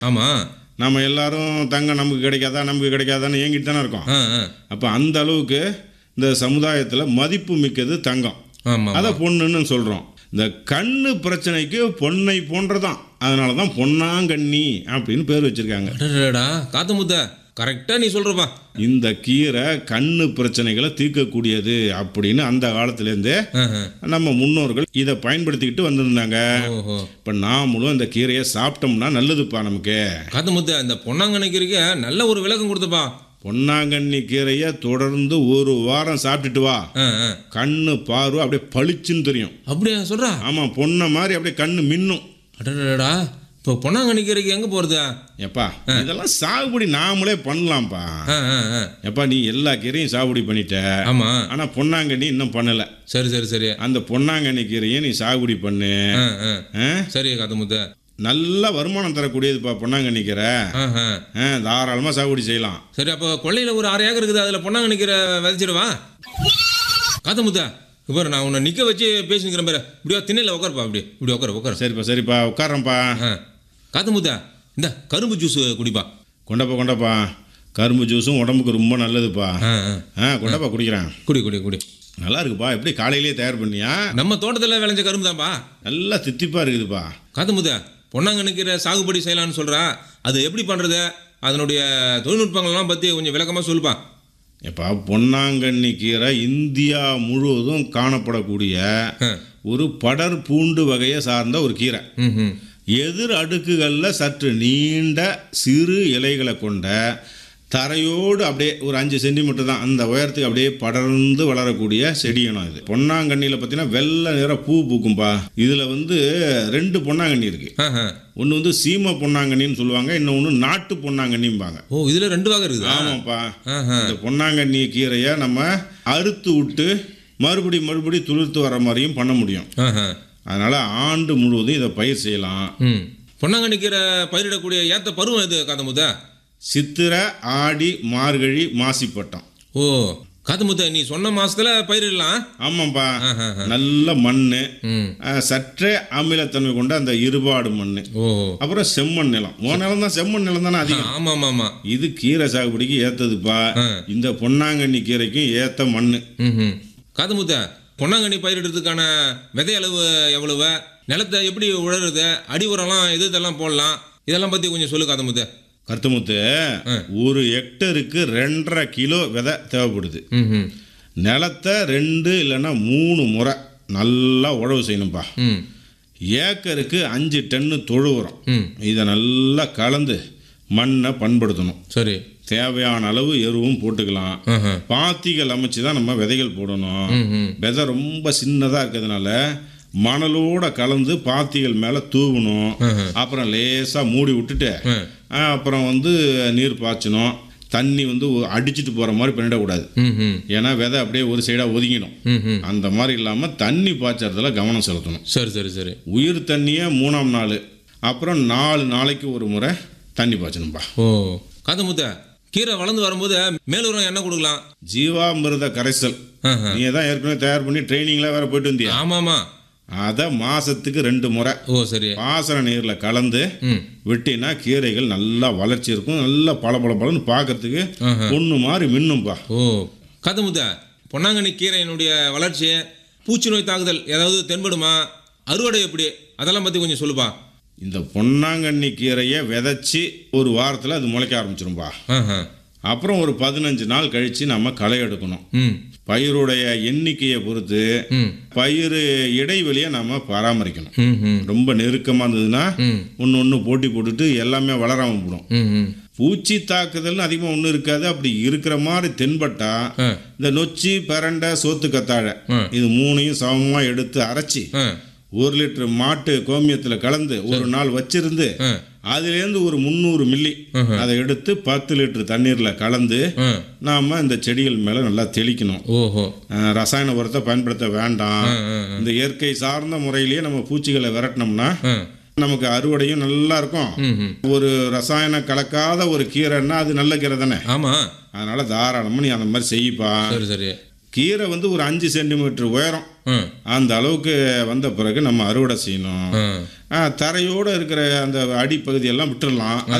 ஆமா நம்ம எல்லாரும் தங்கம் நமக்கு கிடைக்காதா நமக்கு கிடைக்காதான்னு ஏங்கிட்டு தானே இருக்கோம் ஆ ஆ அப்போ அந்த அளவுக்கு இந்த சமுதாயத்தில் மதிப்பு மிக்கது தங்கம் ஆமா அதை பொண்ணுன்னு சொல்கிறோம் இந்த கண்ணு பிரச்சனைக்கு பொன்னை போன்றதான் அதனால தான் பொன்னாங்கண்ணி அப்படின்னு பேர் வச்சுருக்காங்க அடடடா காத்து முத்த கரெக்டா நீ சொல்றப்பா இந்த கீரை கண்ணு பிரச்சனைகளை தீர்க்கக்கூடியது அப்படின்னு அந்த காலத்துலேருந்தே ஆ, ஆ. நம்ம முன்னோர்கள் இதை பயன்படுத்திக்கிட்டு வந்திருந்தாங்க ஓஹோ இப்போ நாமளும் இந்த கீரையை சாப்பிட்டோம்னா நல்லதுப்பா நமக்கு காத்து முத்த இந்த பொன்னாங்கண்ணிக்கு நல்ல ஒரு விளக்கம் கொடுத்தப்பா பொன்னாங்கண்ணி கீரையை தொடர்ந்து ஒரு வாரம் சாப்பிட்டுட்டு வா ஆ, ஆ. கண்ணு பார்வை அப்படியே பளிச்சுன்னு தெரியும் அப்படியா சொல்றா ஆமாம் பொண்ணை மாதிரி அப்படியே கண்ணு மின்னும் அடடடா இப்போ பொன்னாங்கண்ணிக்கு எங்க போறது எப்பா இதெல்லாம் சாகுபடி நாமளே பண்ணலாம்ப்பா ஆ, ஆ, ஆ. எப்பா நீ எல்லா கீரையும் சாகுபடி பண்ணிட்ட ஆமா ஆனால் பொன்னாங்கண்ணி இன்னும் பண்ணலை சரி சரி சரி அந்த பொன்னாங்கண்ணி கீரையை நீ சாகுபடி பண்ணு ஆ, ஆ. ஆ? சரி காத்து முத்த நல்ல வருமானம் தரக்கூடியதுப்பா பொன்னாங்கண்ணி கீரை ஆ, ஆ. ஆ, தாராளமாக சாகுபடி செய்யலாம் சரி அப்போ கொள்ளையில ஒரு அரை ஏக்கர் இருக்குது அதுல பொன்னாங்கண்ணிக்கிற விதைச்சிடுவா காத்து முத்த இப்போ நான் உன்னை நிக்க வச்சு பேசினுக்கிறேன் பாரு இப்படியா திண்ணையில் உட்காருப்பா அப்படி இப்படி உட்கார உட்கார சரிப்பா சரிப்பா உட்காரம்ப்பா ஆ காத்து முத்த இந்த கரும்பு ஜூஸ் குடிப்பா கொண்டப்பா கொண்டப்பா கரும்பு ஜூஸும் உடம்புக்கு ரொம்ப நல்லதுப்பா ஆ ஆ. ஆ கொண்டப்பா குடிக்கிறேன் குடி குடி குடி நல்லா இருக்குப்பா எப்படி காலையிலேயே தயார் பண்ணியா நம்ம தோட்டத்தில் விளைஞ்ச கரும்பு தான்ப்பா நல்லா தித்திப்பா இருக்குதுப்பா காத்து முத்த பொன்னாங்கண்ணிக்கிற சாகுபடி செய்யலாம்னு சொல்றா அது எப்படி பண்றது அதனுடைய தொழில்நுட்பங்கள்லாம் பத்தி கொஞ்சம் விளக்கமா சொல்லுப்பா எப்பா பொன்னாங்கண்ணி கீரை இந்தியா முழுவதும் காணப்படக்கூடிய ஆ. ஒரு படர் பூண்டு வகையை சார்ந்த ஒரு கீரை ம் ம் எதிர் அடுக்குகளில் சற்று நீண்ட சிறு இலைகளை கொண்ட தரையோடு அப்படியே ஒரு அஞ்சு சென்டிமீட்டர் தான் அந்த உயரத்துக்கு அப்படியே படர்ந்து வளரக்கூடிய செடியினம் இது பொன்னாங்கண்ணியில் பார்த்தீங்கன்னா வெள்ளை நிற பூ பூக்கும்பா இதில் வந்து ரெண்டு பொன்னாங்கண்ணி இருக்குது ஆஹா. ஒன்று வந்து சீம பொன்னாங்கண்ணின்னு சொல்லுவாங்க இன்னொன்று நாட்டு பொன்னாங்கண்ணிம்பாங்க ஓ இதுல ரெண்டு வகை இருக்குதா ஆமாப்பா ஆஹா. இந்த பொன்னாங்கண்ணி கீரையை நம்ம அறுத்து விட்டு மறுபடி மறுபடி துளிர்த்து வர மாதிரியும் பண்ண முடியும் ஆஹா. அதனால் ஆண்டு முழுவதும் இதை பயிர் செய்யலாம் ம் பொன்னாங்கண்ணிக்கிற பயிரிடக்கூடிய ஏத்த பருவம் எது காத்தமுத்த சித்திரை ஆடி மார்கழி மாசிப்பட்டம் ஓ காத்தமுத்த நீ சொன்ன மாசத்துல பயிரிடலாம் ஆமாப்பா ஆஹா. நல்ல மண் ம் சற்றே அமிலத்தன்மை கொண்ட அந்த இருபாடு மண் ஓ அப்புறம் செம்மண் நிலம் உன் நிலம் தான் செம்மண் நிலம் தானே அதிகம் ஆமா ஆமா ஆமா இது கீரை சாகுபடிக்கு ஏத்ததுப்பா ஆ. இந்த பொன்னாங்கண்ணி கீரைக்கும் ஏத்த மண் ம் காத்தமுத்த பொன்னாங்கண்ணி பயிரிடுறதுக்கான விதை அளவு எவ்வளவு நிலத்தை எப்படி உழறது அடி உரம்லாம் எது இதெல்லாம் போடலாம் இதெல்லாம் பத்தி கொஞ்சம் சொல்லு காத்தமுத்த கருத்துமுத்து ஆ. ஒரு ஹெக்டருக்கு ரெண்டரை கிலோ விதை தேவைப்படுது ம் ம் நிலத்தை ரெண்டு இல்லைன்னா மூணு முறை நல்லா உழவு செய்யணும்ப்பா ம் ஏக்கருக்கு அஞ்சு டன்னு தொழு உரம் ம் இதை நல்லா கலந்து மண்ணை பண்படுத்தணும் சரி தேவையான அளவு எருவும் போட்டுக்கலாம் ஆஹா. பாத்திகள் அமைச்சு தான் நம்ம விதைகள் போடணும் ம் ம் விதை ரொம்ப சின்னதாக இருக்கிறதுனால மணலோட கலந்து பாத்திகள் மேலே தூவணும் ஆஹா. அப்புறம் லேசாக மூடி விட்டுட்டு ஆ. ஆ, அப்புறம் வந்து நீர் பாய்ச்சணும் தண்ணி வந்து ஒ- அடிச்சிட்டு போகிற மாதிரி பண்ணிடக்கூடாது ம் ம் ஏன்னா விதை அப்படியே ஒரு சைடாக ஒதுங்கிடும் ம் ம் அந்த மாதிரி இல்லாமல் தண்ணி பாய்ச்சறதுல கவனம் செலுத்தணும் சரி சரி சரி உயிர் தண்ணியை மூணாம் நாள் அப்புறம் நாலு நாளைக்கு ஒரு முறை தண்ணி பாய்ச்சணும்பா ஓ காத்தமுத்த கீரை வளர்ந்து வரும்போது மேலுரம் என்ன கொடுக்கலாம் ஜீவாமிர்த கரைசல் ஆஹா. நீ தான் ஏற்கனவே தயார் பண்ணி ட்ரைனிங்லாம் வேற போயிட்டு வந்தியா ஆமாமா அதை மாசத்துக்கு ரெண்டு முறை ஓ சரி பாசன நீரில் கலந்து ம் விட்டினா கீரைகள் நல்லா வளர்ச்சி இருக்கும் நல்லா பல பல பலன்னு பார்க்கறதுக்கு ஆஹா. பொண்ணு மாதிரி மின்னும்பா ஓ காத்தமுத்த பொன்னாங்கண்ணி கீரையினுடைய வளர்ச்சி பூச்சி நோய் தாக்குதல் ஏதாவது தென்படுமா அறுவடை எப்படி அதெல்லாம் பற்றி கொஞ்சம் சொல்லுப்பா இந்த பொன்னாங்கண்ணி கீரையை விதைச்சி ஒரு வாரத்தில் அது முளைக்க ஆரம்பிச்சிரும்பா ஆஹா. அப்புறம் ஒரு பதினஞ்சு நாள் கழித்து நம்ம களை எடுக்கணும் ம் பயிருடைய எண்ணிக்கையை பொறுத்து ம் பயிர் இடைவெளியை நம்ம பராமரிக்கணும் ம் ம் ரொம்ப நெருக்கமாக இருந்ததுன்னா ம் ஒன்று ஒன்று போட்டி போட்டுட்டு எல்லாமே வளராமல் போடும் ம் ம் பூச்சி தாக்குதல்னு அதிகமாக ஒன்றும் இருக்காது அப்படி இருக்கிற மாதிரி தென்பட்டா ஆ இந்த நொச்சி பரண்டை சோத்து கத்தாழை ஆ. இது மூணையும் சமமாக எடுத்து அரைச்சி ஆ ஒரு லிட்டர் மாட்டு கோமியத்தில் கலந்து ஒரு நாள் வச்சிருந்து ஆ அதுலேருந்து ஒரு முந்நூறு மில்லி அதை எடுத்து பத்து லிட்டர் தண்ணீரில் கலந்து ஆ நாம் இந்த செடிகள் மேலே நல்லா தெளிக்கணும் ஓஹோ அஹ், ரசாயன உரத்தை பயன்படுத்த வேண்டாம் ஆ ஆ இந்த இயற்கை சார்ந்த முறையிலேயே நம்ம பூச்சிகளை விரட்டினோம்னா ஆ நமக்கு அறுவடையும் நல்லா இருக்கும் ம் ம் ஒரு ரசாயனம் கலக்காத ஒரு கீரைன்னா அது நல்ல கீரை தானே ஆமாம் அதனால தாராளமாக நீ அந்த மாதிரி செய்யப்பா சரி சரி கீரை வந்து ஒரு அஞ்சு சென்டிமீட்டர் உயரம் ம் அந்த அளவுக்கு வந்த பிறகு நம்ம அறுவடை செய்யணும் ம் ஆ, தரையோட இருக்கிற அந்த அடிப்பகுதியெல்லாம் விட்டுறலாம்